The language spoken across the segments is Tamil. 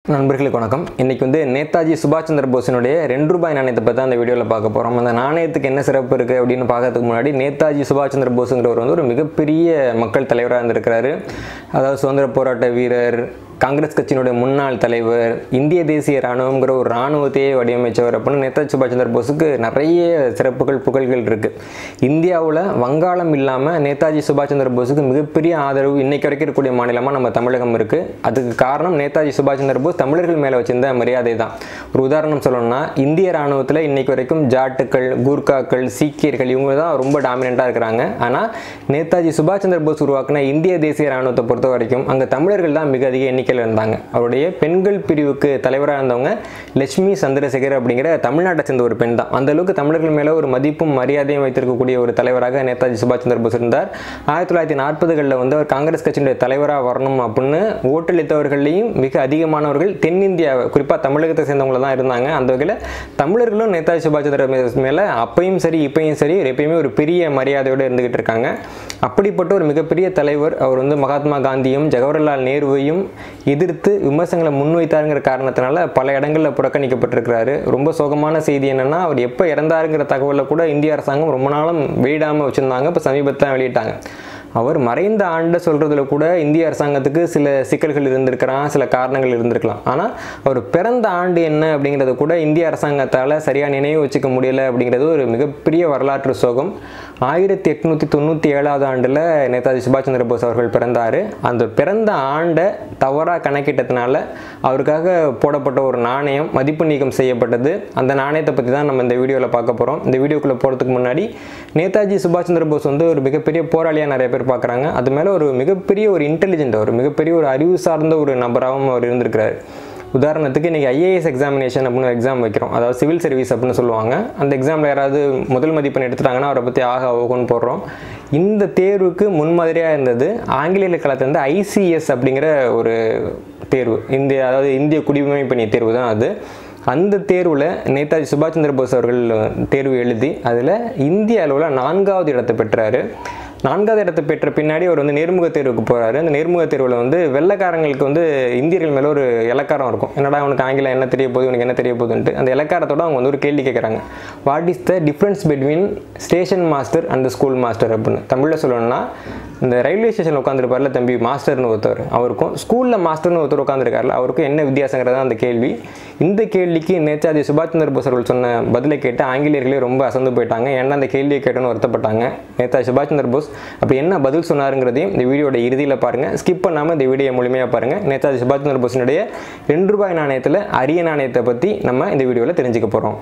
நண்பர்களுக்கு வணக்கம் இன்னைக்கு வந்து நேதாஜி சுபாஷ் சந்திர போஸினுடைய ரெண்டு ரூபாய் நாணயத்தை பற்றி அந்த வீடியோவில் பார்க்க போகிறோம் அந்த நாணயத்துக்கு என்ன சிறப்பு இருக்குது அப்படின்னு பார்க்கறதுக்கு முன்னாடி நேதாஜி சுபாஷ் சந்திர போஸுங்கிறவர் வந்து ஒரு மிகப்பெரிய மக்கள் தலைவராக இருந்திருக்கிறாரு அதாவது சுதந்திர போராட்ட வீரர் காங்கிரஸ் கட்சியினுடைய முன்னாள் தலைவர் இந்திய தேசிய இராணுவங்கிற ஒரு இராணுவத்தையே வடிவமைச்சவர் அப்படின்னு நேதாஜி சுபாஷ் சந்திர போஸுக்கு நிறைய சிறப்புகள் புகழ்கள் இருக்குது இந்தியாவில் வங்காளம் இல்லாமல் நேதாஜி சுபாஷ் சந்திர போஸுக்கு மிகப்பெரிய ஆதரவு இன்னைக்கு வரைக்கும் இருக்கக்கூடிய மாநிலமாக நம்ம தமிழகம் இருக்குது அதுக்கு காரணம் நேதாஜி சுபாஷ் சந்திர போஸ் தமிழர்கள் மேலே வச்சிருந்த மரியாதை தான் ஒரு உதாரணம் சொல்லணும்னா இந்திய இராணுவத்தில் இன்னைக்கு வரைக்கும் ஜாட்டுக்கள் கூர்காக்கள் சீக்கியர்கள் இவங்க தான் ரொம்ப டாமினண்ட்டாக இருக்கிறாங்க ஆனால் நேதாஜி சுபாஷ் சந்திர போஸ் உருவாக்கின இந்திய தேசிய இராணுவத்தை பொறுத்த வரைக்கும் அங்கே தமிழர்கள் தான் மிக அதிக எண்ணிக்கையில் இருந்தாங்க அவருடைய பெண்கள் பிரிவுக்கு தலைவராக இருந்தவங்க லட்சுமி சந்திரசேகர் அப்படிங்கிற தமிழ்நாட்டை சேர்ந்த ஒரு பெண் தான் அந்த அளவுக்கு தமிழர்கள் மேலே ஒரு மதிப்பும் மரியாதையும் வைத்திருக்கக்கூடிய ஒரு தலைவராக நேதாஜி சுபாஷ் சந்திர போஸ் இருந்தார் ஆயிரத்தி தொள்ளாயிரத்தி நாற்பதுகளில் வந்து அவர் காங்கிரஸ் கட்சியினுடைய தலைவராக வரணும் அப்படின்னு ஓட்டளித்தவர்களையும் மிக அதிகமானவர்கள் தென்னிந்தியாவை குறிப்பாக தமிழகத்தை சேர்ந்தவங்கள தான் இருந்தாங்க அந்த வகையில் தமிழர்களும் நேதாஜி சுபாஷ் சந்திர போஸ் மேலே அப்பையும் சரி இப்பையும் சரி எப்பயுமே ஒரு பெரிய மரியாதையோடு இருந்துகிட்டு இருக்காங்க அப்படிப்பட்ட ஒரு மிகப்பெரிய தலைவர் அவர் வந்து மகாத்மா காந்தியும் ஜவஹர்லால் நேருவையும் எதிர்த்து விமர்சனங்களை முன்வைத்தாருங்கிற காரணத்தினால பல இடங்களில் புறக்கணிக்கப்பட்டிருக்கிறாரு ரொம்ப சோகமான செய்தி என்னன்னா அவர் எப்போ இறந்தாருங்கிற தகவலை கூட இந்திய அரசாங்கம் ரொம்ப நாளும் வெளியிடாமல் வச்சுருந்தாங்க இப்போ சமீபத்தில் தான் வெளியிட்டாங்க அவர் மறைந்த ஆண்டை சொல்கிறதுல கூட இந்திய அரசாங்கத்துக்கு சில சிக்கல்கள் இருந்திருக்கலாம் சில காரணங்கள் இருந்திருக்கலாம் ஆனால் அவர் பிறந்த ஆண்டு என்ன அப்படிங்கிறத கூட இந்திய அரசாங்கத்தால் சரியாக நினைவு வச்சுக்க முடியல அப்படிங்கிறது ஒரு மிகப்பெரிய வரலாற்று சோகம் ஆயிரத்தி எட்நூற்றி தொண்ணூற்றி ஏழாவது ஆண்டில் நேதாஜி சுபாஷ் சந்திர போஸ் அவர்கள் பிறந்தார் அந்த பிறந்த ஆண்டை தவறாக கணக்கிட்டதுனால அவருக்காக போடப்பட்ட ஒரு நாணயம் மதிப்பு நீக்கம் செய்யப்பட்டது அந்த நாணயத்தை பற்றி தான் நம்ம இந்த வீடியோவில் பார்க்க போகிறோம் இந்த வீடியோக்குள்ளே போகிறதுக்கு முன்னாடி நேதாஜி சுபாஷ் சந்திர போஸ் வந்து ஒரு மிகப்பெரிய போராளியாக நிறைய பேர் பார்க்குறாங்க அது மேலே ஒரு மிகப்பெரிய ஒரு இன்டெலிஜென்ட் ஒரு மிகப்பெரிய ஒரு அறிவு சார்ந்த ஒரு நபராகவும் அவர் இருந்திருக்கிறார் உதாரணத்துக்கு இன்றைக்கி ஐஏஎஸ் எக்ஸாமினேஷன் அப்படின்னு எக்ஸாம் வைக்கிறோம் அதாவது சிவில் சர்வீஸ் அப்படின்னு சொல்லுவாங்க அந்த எக்ஸாமில் யாராவது முதல் மதிப்பெண் எடுத்துட்டாங்கன்னா அவரை பற்றி ஆக ஓகோன்னு போடுறோம் இந்த தேர்வுக்கு முன்மாதிரியாக இருந்தது ஆங்கிலேய காலத்தில் வந்து ஐசிஎஸ் அப்படிங்கிற ஒரு தேர்வு இந்திய அதாவது இந்திய குடியுரிமை பணி தேர்வு தான் அது அந்த தேர்வில் நேதாஜி சுபாஷ் சந்திர போஸ் அவர்கள் தேர்வு எழுதி அதில் இந்திய அளவில் நான்காவது இடத்தை பெற்றார் நான்காவது இடத்தை பெற்ற பின்னாடி அவர் வந்து நேர்முக தேர்வுக்கு போகிறாரு அந்த நேர்முக தேர்வில் வந்து வெள்ளைக்காரங்களுக்கு வந்து இந்தியர்கள் மேலே ஒரு இலக்காரம் இருக்கும் என்னடா அவனுக்கு ஆங்கிலம் என்ன தெரிய போகுது உனக்கு என்ன தெரிய போகுதுன்ட்டு அந்த இலக்காரத்தோட அவங்க வந்து ஒரு கேள்வி கேட்குறாங்க what is the difference between station master and school master அப்படின்னு தமிழில் சொல்லணும்னா இந்த ரயில்வே ஸ்டேஷனில் உட்காந்துருப்பார்ல தம்பி மாஸ்டர்னு ஒருத்தர் அவருக்கும் ஸ்கூலில் மாஸ்டர்னு ஒருத்தர் உட்காந்துருக்காருல அவருக்கும் என்ன வித்தியாசங்கிறதா அந்த கேள்வி இந்த கேள்விக்கு நேதாஜி சுபாஷ் சந்திர போஸ் அவர்கள் சொன்ன பதிலை கேட்டு ஆங்கிலேயர்களே ரொம்ப அசந்து போயிட்டாங்க ஏன்னா அந்த கேள்வியை கேட்டோன்னு வருத்தப்பட்டாங்க நேதாஜி சுபாஷ் சந்திர போஸ் அப்படி என்ன பதில் சொன்னாருங்கிறதையும் இந்த வீடியோட இறுதியில் பாருங்கள் ஸ்கிப் பண்ணாமல் இந்த வீடியோ முழுமையாக பாருங்கள் நேதாஜி சுபாஷ் சந்திர போஸினுடைய ரெண்டு ரூபாய் நாணயத்தில் அரிய நாணயத்தை பற்றி நம்ம இந்த வீடியோவில் தெரிஞ்சுக்க போகிறோம்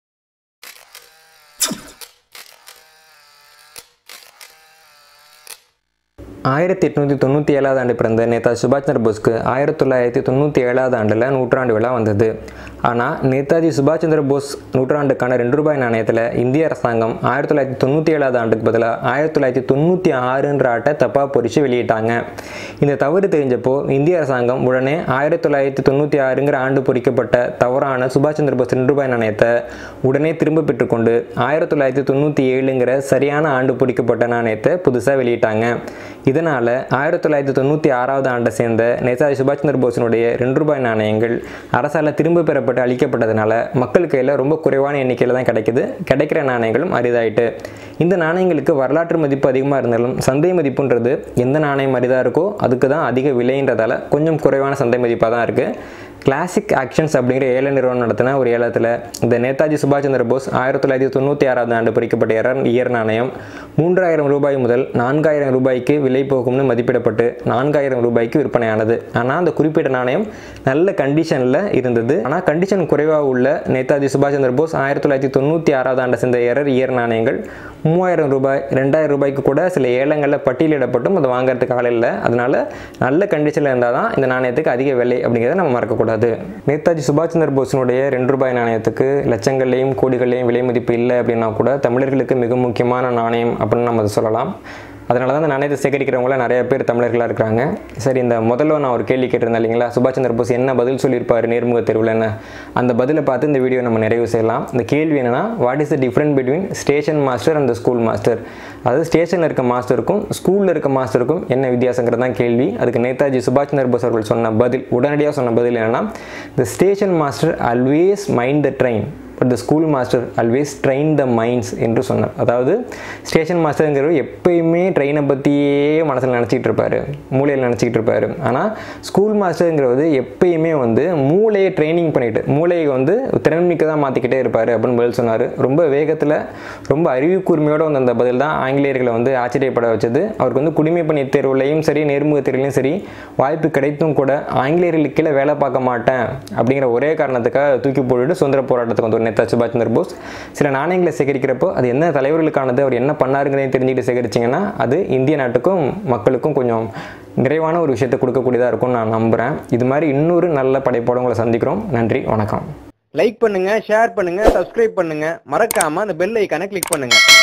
ஆயிரத்தி எட்நூற்றி தொண்ணூற்றி ஏழாவது ஆண்டு பிறந்த நேதாஜி சுபாஷ் சந்திர போஸ்க்கு ஆயிரத்தி தொள்ளாயிரத்தி தொண்ணூற்றி ஏழாவது ஆண்டில் நூற்றாண்டு விழா வந்தது ஆனால் நேதாஜி சுபாஷ் சந்திர போஸ் நூற்றாண்டுக்கான ரெண்டு ரூபாய் நாணயத்தில் இந்திய அரசாங்கம் ஆயிரத்தி தொள்ளாயிரத்தி தொண்ணூற்றி ஏழாவது ஆண்டுக்கு பதிலாக ஆயிரத்தி தொள்ளாயிரத்தி தொண்ணூற்றி ஆறுன்ற ஆட்டை தப்பாக பொறிச்சு வெளியிட்டாங்க இந்த தவறு தெரிஞ்சப்போ இந்திய அரசாங்கம் உடனே ஆயிரத்தி தொள்ளாயிரத்தி தொண்ணூற்றி ஆறுங்கிற ஆண்டு பொறிக்கப்பட்ட தவறான சுபாஷ் சந்திர போஸ் ரெண்டு ரூபாய் நாணயத்தை உடனே திரும்ப பெற்றுக்கொண்டு ஆயிரத்தி தொள்ளாயிரத்தி தொண்ணூற்றி ஏழுங்கிற சரியான ஆண்டு பொறிக்கப்பட்ட நாணயத்தை புதுசாக வெளியிட்டாங்க இதனால் ஆயிரத்தி தொள்ளாயிரத்தி தொண்ணூற்றி ஆறாவது ஆண்டை சேர்ந்த நேதாஜி சுபாஷ் சந்திர போஸினுடைய ரெண்டு ரூபாய் நாணயங்கள் அரசால் திரும்ப பெறப்பட்டு அளிக்கப்பட்டதுனால மக்கள் கையில் ரொம்ப குறைவான எண்ணிக்கையில் தான் கிடைக்குது கிடைக்கிற நாணயங்களும் அரிதாயிட்டு இந்த நாணயங்களுக்கு வரலாற்று மதிப்பு அதிகமாக இருந்தாலும் சந்தை மதிப்புன்றது எந்த நாணயம் அரிதாக இருக்கோ அதுக்கு தான் அதிக விலைன்றதால கொஞ்சம் குறைவான சந்தை மதிப்பாக தான் இருக்குது கிளாசிக் ஆக்ஷன்ஸ் அப்படிங்கிற ஏல நிறுவனம் நடத்தின ஒரு ஏலத்தில் இந்த நேதாஜி சுபாஷ் சந்திர போஸ் ஆயிரத்தி தொள்ளாயிரத்தி தொண்ணூற்றி ஆறாவது ஆண்டு பொறிக்கப்பட்ட இயர் இயர் நாணயம் மூன்றாயிரம் ரூபாய் முதல் நான்காயிரம் ரூபாய்க்கு விலை போகும்னு மதிப்பிடப்பட்டு நான்காயிரம் ரூபாய்க்கு விற்பனையானது ஆனால் அந்த குறிப்பிட்ட நாணயம் நல்ல கண்டிஷனில் இருந்தது ஆனால் கண்டிஷன் குறைவாக உள்ள நேதாஜி சுபாஷ் சந்திர போஸ் ஆயிரத்தி தொள்ளாயிரத்தி தொண்ணூற்றி ஆறாவது ஆண்டு சேர்ந்த எரர் இயர் நாணயங்கள் மூவாயிரம் ரூபாய் ரெண்டாயிரம் ரூபாய்க்கு கூட சில ஏலங்களில் பட்டியலிடப்பட்டும் அதை வாங்குறதுக்கு ஆள் இல்லை அதனால நல்ல கண்டிஷனில் இருந்தால் தான் இந்த நாணயத்துக்கு அதிக விலை அப்படிங்கிறத நம்ம மறக்கக்கூடாது நேதாஜி சுபாஷ் சந்திர போஸினுடைய ரெண்டு ரூபாய் நாணயத்துக்கு லட்சங்கள்லையும் கோடிகள்லையும் விலை மதிப்பு இல்லை அப்படின்னா கூட தமிழர்களுக்கு மிக முக்கியமான நாணயம் அப்படின்னு நம்ம அதை சொல்லலாம் அதனால தான் இந்த நாணயத்தை சேகரிக்கிறவங்கள நிறைய பேர் தமிழர்களாக இருக்கிறாங்க சரி இந்த முதல்ல நான் ஒரு கேள்வி கேட்டிருந்தேன் இல்லைங்களா சுபாஷ் சந்திர போஸ் என்ன பதில் சொல்லியிருப்பார் நேர்முக தேர்வில் என்ன அந்த பதிலை பார்த்து இந்த வீடியோ நம்ம நிறைவு செய்யலாம் இந்த கேள்வி என்னன்னா what is the different between station master and school master அதாவது ஸ்டேஷனில் இருக்க மாஸ்டருக்கும் ஸ்கூலில் இருக்க மாஸ்டருக்கும் என்ன வித்தியாசங்கிறது தான் கேள்வி அதுக்கு நேதாஜி சுபாஷ் சந்திர போஸ் அவர்கள் சொன்ன பதில் உடனடியாக சொன்ன பதில் என்னன்னா the station master always mind the train but the school master always train the minds என்று சொன்னார் அதாவது ஸ்டேஷன் மாஸ்டருங்கிறவர் எப்பயுமே ட்ரெயினை பற்றியே மனசில் நினச்சிக்கிட்டு இருப்பார் மூளையில் நினச்சிக்கிட்டு இருப்பார் ஆனால் ஸ்கூல் மாஸ்டருங்கிறது எப்பயுமே வந்து மூளையை ட்ரைனிங் பண்ணிட்டு மூளையை வந்து திறன்மிக்க தான் மாற்றிக்கிட்டே இருப்பார் அப்படின்னு பதில் சொன்னார் ரொம்ப வேகத்தில் ரொம்ப அறிவு கூர்மையோடு வந்த அந்த பதில் தான் ஆங்கிலேயர்களை வந்து ஆச்சரியப்பட வச்சது அவருக்கு வந்து குடிமை பணி தேர்வுலையும் சரி நேர்முக தேர்வுலையும் சரி வாய்ப்பு கிடைத்தும் கூட ஆங்கிலேயர்களுக்கு கீழே வேலை பார்க்க மாட்டேன் அப்படிங்கிற ஒரே காரணத்துக்காக தூக்கி போட்டுட்டு சுதந்திர போராட்டத்துக்கு வந்து நேதா சுபாஷ் சந்திர போஸ் சில நாணயங்களை சேகரிக்கிறப்போ அது என்ன தலைவர்களுக்கானது அவர் என்ன பண்ணாருங்கிறதையும் தெரிஞ்சுக்கிட்டு சேகரிச்சிங்கன்னா அது இந்திய நாட்டுக்கும் மக்களுக்கும் கொஞ்சம் நிறைவான ஒரு விஷயத்தை கொடுக்கக்கூடியதாக இருக்கும்னு நான் நம்புகிறேன் இது மாதிரி இன்னொரு நல்ல படைப்போட உங்களை சந்திக்கிறோம் நன்றி வணக்கம் லைக் பண்ணுங்க ஷேர் பண்ணுங்க சப்ஸ்கிரைப் பண்ணுங்க மறக்காம அந்த பெல் ஐக்கானை கிளிக் பண்ணுங்க